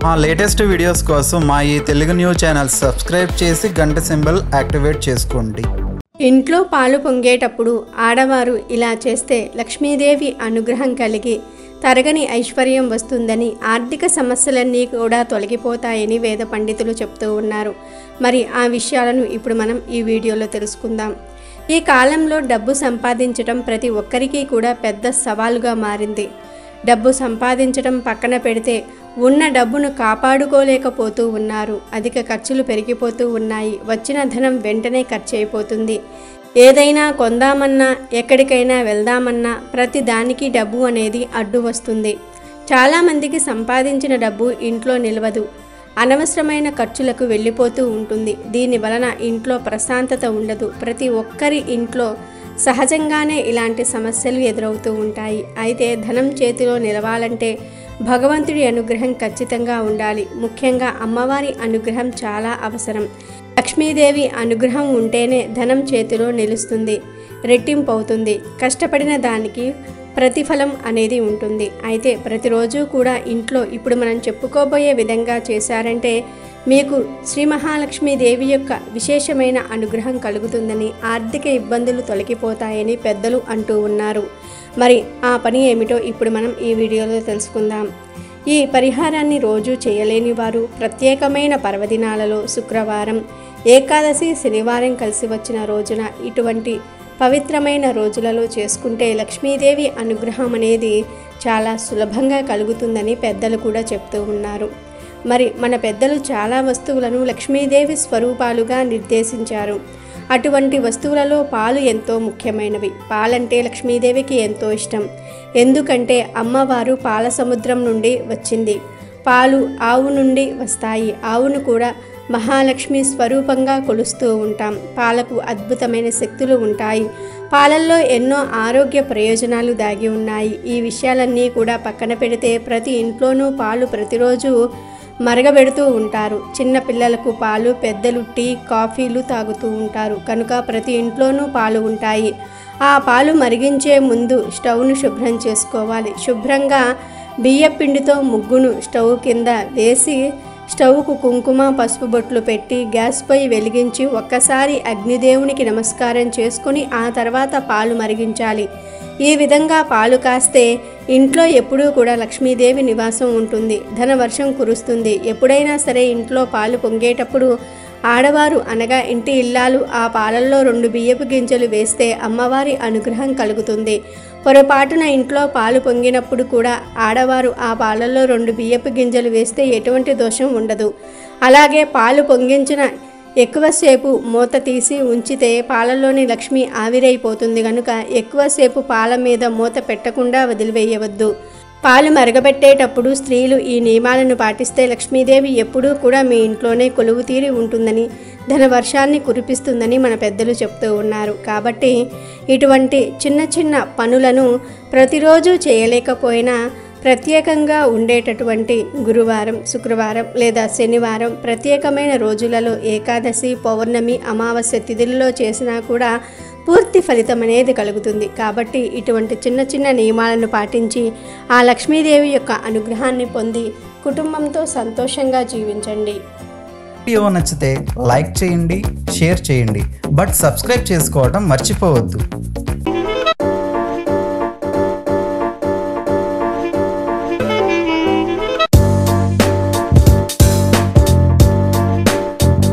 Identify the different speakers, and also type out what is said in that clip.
Speaker 1: మా latest videos కోసం మా ఈ తెలుగు న్యూస్ ఛానల్ సబ్స్క్రైబ్ చేసి గంట సింబల్ యాక్టివేట్ చేసుకోండి
Speaker 2: ఇంట్లో పాలు పొంగేటప్పుడు ఆడవారు ఇలా చేస్తే లక్ష్మీదేవి అనుగ్రహం కలిగి తరగని ఐశ్వర్యం వస్తుందని ఆర్థిక సమస్యలన్నీ కూడా తొలగిపోతాయని వేద పండితులు చెప్తూ ఉన్నారు మరి ఆ విషయాలను ఇప్పుడు మనం ఈ వీడియోలో తెలుసుకుందాం ఈ కాలంలో డబ్బు సంపాదించడం ప్రతి ఒక్కరికి కూడా పెద్ద సవాలుగా మారింది డబ్బు సంపాదించడం పక్కన పెడితే ఉన్న డబ్బును కాపాడుకోలేకపోతూ ఉన్నారు అధిక ఖర్చులు పెరిగిపోతూ ఉన్నాయి వచ్చిన ధనం వెంటనే ఖర్చు అయిపోతుంది ఏదైనా కొందామన్నా ఎక్కడికైనా వెళ్దామన్నా ప్రతి దానికి డబ్బు అనేది అడ్డు వస్తుంది చాలామందికి సంపాదించిన డబ్బు ఇంట్లో నిలవదు అనవసరమైన ఖర్చులకు వెళ్ళిపోతూ ఉంటుంది దీని వలన ఇంట్లో ప్రశాంతత ఉండదు ప్రతి ఒక్కరి ఇంట్లో సహజంగానే ఇలాంటి సమస్యలు ఎదురవుతూ ఉంటాయి అయితే ధనం చేతిలో నిలవాలంటే భగవంతుడి అనుగ్రహం ఖచ్చితంగా ఉండాలి ముఖ్యంగా అమ్మవారి అనుగ్రహం చాలా అవసరం లక్ష్మీదేవి అనుగ్రహం ఉంటేనే ధనం చేతిలో నిలుస్తుంది రెట్టింపు అవుతుంది కష్టపడిన దానికి ప్రతిఫలం అనేది ఉంటుంది అయితే ప్రతిరోజు కూడా ఇంట్లో ఇప్పుడు మనం చెప్పుకోబోయే విధంగా చేశారంటే మీకు శ్రీ మహాలక్ష్మీదేవి యొక్క విశేషమైన అనుగ్రహం కలుగుతుందని ఆర్థిక ఇబ్బందులు తొలగిపోతాయని పెద్దలు అంటూ ఉన్నారు మరి ఆ పని ఏమిటో ఇప్పుడు మనం ఈ వీడియోలో తెలుసుకుందాం ఈ పరిహారాన్ని రోజు చేయలేని వారు ప్రత్యేకమైన పర్వదినాలలో శుక్రవారం ఏకాదశి శనివారం కలిసి వచ్చిన రోజున ఇటువంటి పవిత్రమైన రోజులలో చేసుకుంటే లక్ష్మీదేవి అనుగ్రహం అనేది చాలా సులభంగా కలుగుతుందని పెద్దలు కూడా చెప్తూ ఉన్నారు మరి మన పెద్దలు చాలా వస్తువులను లక్ష్మీదేవి స్వరూపాలుగా నిర్దేశించారు అటువంటి వస్తువులలో పాలు ఎంతో ముఖ్యమైనవి పాలంటే లక్ష్మీదేవికి ఎంతో ఇష్టం ఎందుకంటే అమ్మవారు పాల సముద్రం నుండి వచ్చింది పాలు ఆవు నుండి వస్తాయి ఆవును కూడా మహాలక్ష్మి స్వరూపంగా కొలుస్తూ ఉంటాం పాలకు అద్భుతమైన శక్తులు ఉంటాయి పాలల్లో ఎన్నో ఆరోగ్య ప్రయోజనాలు దాగి ఉన్నాయి ఈ విషయాలన్నీ కూడా పక్కన పెడితే ప్రతి ఇంట్లోనూ పాలు ప్రతిరోజు మరగబెడుతూ ఉంటారు చిన్న పిల్లలకు పాలు పెద్దలు టీ కాఫీలు తాగుతూ ఉంటారు కనుక ప్రతి ఇంట్లోనూ పాలు ఉంటాయి ఆ పాలు మరిగించే ముందు స్టవ్ను శుభ్రం చేసుకోవాలి శుభ్రంగా బియ్యపిండితో ముగ్గును స్టవ్ కింద వేసి స్టవ్కు కుంకుమ పసుపు బొట్లు పెట్టి గ్యాస్ పొయ్యి వెలిగించి ఒక్కసారి అగ్నిదేవునికి నమస్కారం చేసుకుని ఆ తర్వాత పాలు మరిగించాలి ఈ విధంగా పాలు కాస్తే ఇంట్లో ఎప్పుడూ కూడా లక్ష్మీదేవి నివాసం ఉంటుంది ధనవర్షం కురుస్తుంది ఎప్పుడైనా సరే ఇంట్లో పాలు పొంగేటప్పుడు ఆడవారు అనగా ఇంటి ఇల్లాలు ఆ పాలల్లో రెండు బియ్యపు గింజలు వేస్తే అమ్మవారి అనుగ్రహం కలుగుతుంది పొరపాటున ఇంట్లో పాలు పొంగినప్పుడు కూడా ఆడవారు ఆ పాలల్లో రెండు బియ్యపు గింజలు వేస్తే ఎటువంటి దోషం ఉండదు అలాగే పాలు పొంగించిన ఎక్కువసేపు మూత తీసి ఉంచితే పాలల్లోని లక్ష్మి ఆవిరైపోతుంది కనుక ఎక్కువసేపు పాల మీద మూత పెట్టకుండా వదిలివేయవద్దు పాలు మరగబెట్టేటప్పుడు స్త్రీలు ఈ నియమాలను పాటిస్తే లక్ష్మీదేవి ఎప్పుడూ కూడా మీ ఇంట్లోనే కొలువు తీరి ఉంటుందని ధనవర్షాన్ని కురిపిస్తుందని మన పెద్దలు చెప్తూ ఉన్నారు కాబట్టి ఇటువంటి చిన్న చిన్న పనులను ప్రతిరోజు చేయలేకపోయినా ప్రత్యేకంగా ఉండేటటువంటి గురువారం శుక్రవారం లేదా శనివారం ప్రత్యేకమైన రోజులలో ఏకాదశి పౌర్ణమి అమావాస్య తిథులలో చేసినా కూడా పూర్తి ఫలితం అనేది కలుగుతుంది కాబట్టి ఇటువంటి చిన్న చిన్న నియమాలను పాటించి ఆ లక్ష్మీదేవి యొక్క అనుగ్రహాన్ని పొంది కుటుంబంతో సంతోషంగా జీవించండి
Speaker 1: వీడియో నచ్చితే లైక్ చేయండి షేర్ చేయండి బట్ సబ్స్క్రైబ్ చేసుకోవడం మర్చిపోవద్దు